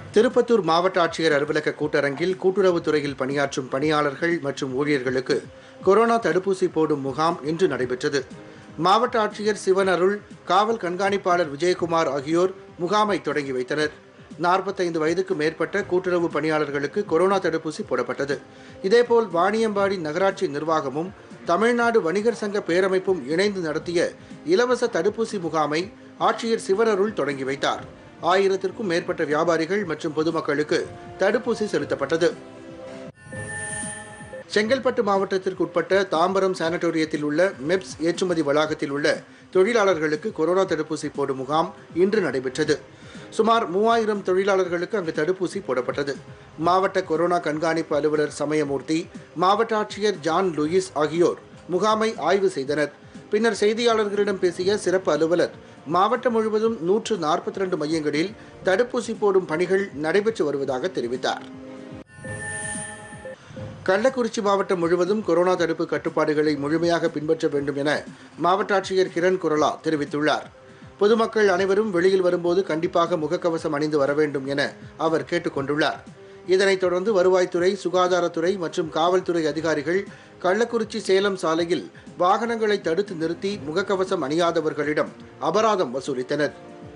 திருப்பத்தூர் மாவட்ட ஆட்சியர் அலுவலக கூட்டரங்கில் கூட்டுறவுத்துறையில் பணியாற்றும் பணியாளர்கள் மற்றும் ஊழியர்களுக்கு கொரோனா தடுப்பூசி போடும் முகாம் இன்று நடைபெற்றது மாவட்ட ஆட்சியர் சிவன் அருள் காவல் கண்காணிப்பாளர் விஜயகுமார் ஆகியோர் முகாமை தொடங்கி வைத்தனர் நாற்பத்தைந்து வயதுக்கு மேற்பட்ட கூட்டுறவு பணியாளர்களுக்கு கொரோனா தடுப்பூசி போடப்பட்டது இதேபோல் வாணியம்பாடி நகராட்சி நிர்வாகமும் தமிழ்நாடு வணிகர் சங்க பேரமைப்பும் இணைந்து நடத்திய இலவச தடுப்பூசி முகாமை ஆட்சியர் சிவனருள் தொடங்கி வைத்தார் ஆயிரத்திற்கும் மேற்பட்ட வியாபாரிகள் மற்றும் பொதுமக்களுக்கு தடுப்பூசி செலுத்தப்பட்டது செங்கல்பட்டு மாவட்டத்திற்கு உட்பட்ட தாம்பரம் சானட்டோரியத்தில் உள்ள மெப்ஸ் ஏற்றுமதி வளாகத்தில் உள்ள தொழிலாளர்களுக்கு கொரோனா தடுப்பூசி போடும் முகாம் இன்று நடைபெற்றது சுமார் மூவாயிரம் தொழிலாளர்களுக்கு அங்கு தடுப்பூசி போடப்பட்டது மாவட்ட கொரோனா கண்காணிப்பு அலுவலர் சமயமூர்த்தி மாவட்ட ஆட்சியர் ஜான் லூயிஸ் ஆகியோர் முகாமை ஆய்வு செய்தனர் பின்னர் செய்தியாளர்களிடம் பேசிய சிறப்பு அலுவலர் மாவட்டம் முழுவதும் நூற்று நாற்பத்தி ரெண்டு மையங்களில் தடுப்பூசி போடும் பணிகள் நடைபெற்று வருவதாக தெரிவித்தார் கள்ளக்குறிச்சி மாவட்டம் முழுவதும் கொரோனா தடுப்பு கட்டுப்பாடுகளை முழுமையாக பின்பற்ற வேண்டும் என மாவட்ட ஆட்சியர் கிரண் குரலா தெரிவித்துள்ளார் பொதுமக்கள் அனைவரும் வெளியில் வரும்போது கண்டிப்பாக முகக்கவசம் அணிந்து வர வேண்டும் என அவர் கேட்டுக்கொண்டுள்ளார் இதனைத் தொடர்ந்து வருவாய்த்துறை சுகாதாரத்துறை மற்றும் காவல்துறை அதிகாரிகள் கள்ளக்குறிச்சி சேலம் சாலையில் வாகனங்களை தடுத்து நிறுத்தி முகக்கவசம் அணியாதவர்களிடம் அபராதம் வசூலித்தனர்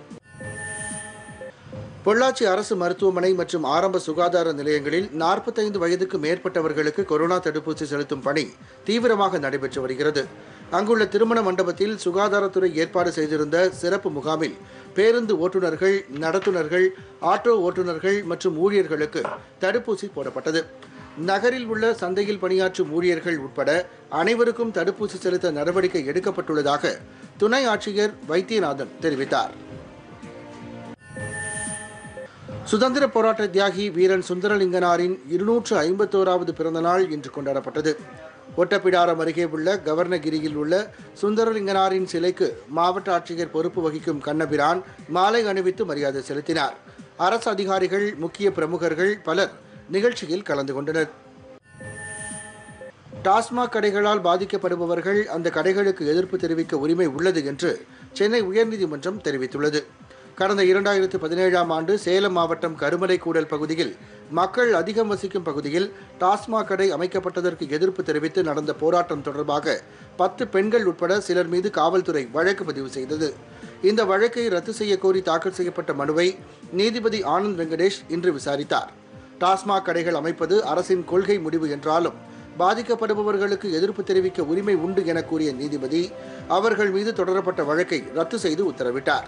பொள்ளாச்சி அரசு மருத்துவமனை மற்றும் ஆரம்ப சுகாதார நிலையங்களில் நாற்பத்தைந்து வயதுக்கு மேற்பட்டவர்களுக்கு கொரோனா தடுப்பூசி செலுத்தும் பணி தீவிரமாக நடைபெற்று வருகிறது அங்குள்ள திருமண மண்டபத்தில் சுகாதாரத்துறை ஏற்பாடு செய்திருந்த சிறப்பு முகாமில் பேருந்து ஓட்டுநர்கள் நடத்துனர்கள் ஆட்டோ ஓட்டுநர்கள் மற்றும் ஊழியர்களுக்கு தடுப்பூசி போடப்பட்டது நகரில் உள்ள சந்தையில் பணியாற்றும் ஊழியர்கள் உட்பட அனைவருக்கும் தடுப்பூசி செலுத்த நடவடிக்கை எடுக்கப்பட்டுள்ளதாக துணை ஆட்சியர் வைத்தியநாதன் தெரிவித்தார் சுதந்திர போராட்ட தியாகி வீரன் சுந்தரலிங்கனாரின் இருநூற்று ஐம்பத்தோராவது பிறந்தநாள் இன்று கொண்டாடப்பட்டது ஒட்டப்பிடாரம் அருகே உள்ள கவர்னகிரியில் உள்ள சுந்தரலிங்கனாரின் சிலைக்கு மாவட்ட ஆட்சியர் பொறுப்பு வகிக்கும் கண்ணபிரான் மாலை அணிவித்து மரியாதை செலுத்தினார் அரசு அதிகாரிகள் முக்கிய பிரமுகர்கள் பலர் நிகழ்ச்சியில் கலந்து கொண்டனர் டாஸ்மாக் கடைகளால் பாதிக்கப்படுபவர்கள் அந்த கடைகளுக்கு எதிர்ப்பு தெரிவிக்க உரிமை உள்ளது என்று சென்னை உயர்நீதிமன்றம் தெரிவித்துள்ளது கடந்த இரண்டாயிரத்து பதினேழாம் ஆண்டு சேலம் மாவட்டம் கருமலை கூடல் பகுதியில் மக்கள் அதிகம் வசிக்கும் பகுதியில் டாஸ்மாக் கடை அமைக்கப்பட்டதற்கு எதிர்ப்பு தெரிவித்து நடந்த போராட்டம் தொடர்பாக பத்து பெண்கள் உட்பட சிலர் மீது காவல்துறை வழக்கு பதிவு செய்தது இந்த வழக்கை ரத்து செய்ய கோரி தாக்கல் செய்யப்பட்ட மனுவை நீதிபதி ஆனந்த் வெங்கடேஷ் இன்று விசாரித்தார் டாஸ்மாக் கடைகள் அமைப்பது அரசின் கொள்கை முடிவு என்றாலும் பாதிக்கப்படுபவர்களுக்கு எதிர்ப்பு தெரிவிக்க உரிமை உண்டு என கூறிய நீதிபதி அவர்கள் மீது தொடரப்பட்ட வழக்கை ரத்து செய்து உத்தரவிட்டார்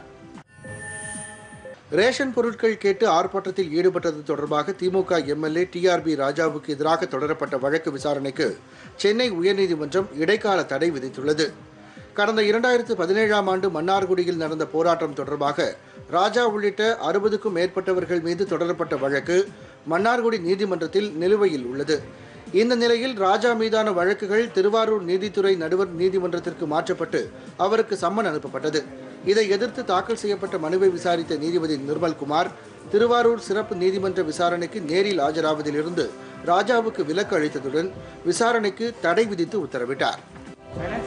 ரேஷன் பொருட்கள் கேட்டு ஆர்ப்பாட்டத்தில் ஈடுபட்டது தொடர்பாக திமுக எம்எல்ஏ டிஆர்பி ராஜாவுக்கு எதிராக தொடரப்பட்ட வழக்கு விசாரணைக்கு சென்னை உயர்நீதிமன்றம் இடைக்கால தடை விதித்துள்ளது கடந்த இரண்டாயிரத்து பதினேழாம் ஆண்டு மன்னார்குடியில் நடந்த போராட்டம் தொடர்பாக ராஜா உள்ளிட்ட அறுபதுக்கும் மேற்பட்டவர்கள் மீது தொடரப்பட்ட வழக்கு மன்னார்குடி நீதிமன்றத்தில் நிலுவையில் உள்ளது இந்த நிலையில் ராஜா மீதான வழக்குகள் திருவாரூர் நீதித்துறை நடுவர் நீதிமன்றத்திற்கு மாற்றப்பட்டு அவருக்கு சம்மன் அனுப்பப்பட்டது இதை எதிர்த்து தாக்கல் செய்யப்பட்ட மனுவை விசாரித்த நீதிபதி நிர்மல்குமார் திருவாரூர் சிறப்பு நீதிமன்ற விசாரணைக்கு நேரில் ஆஜராவதிலிருந்து ராஜாவுக்கு விலக்கு அளித்ததுடன் விசாரணைக்கு தடை விதித்து உத்தரவிட்டார்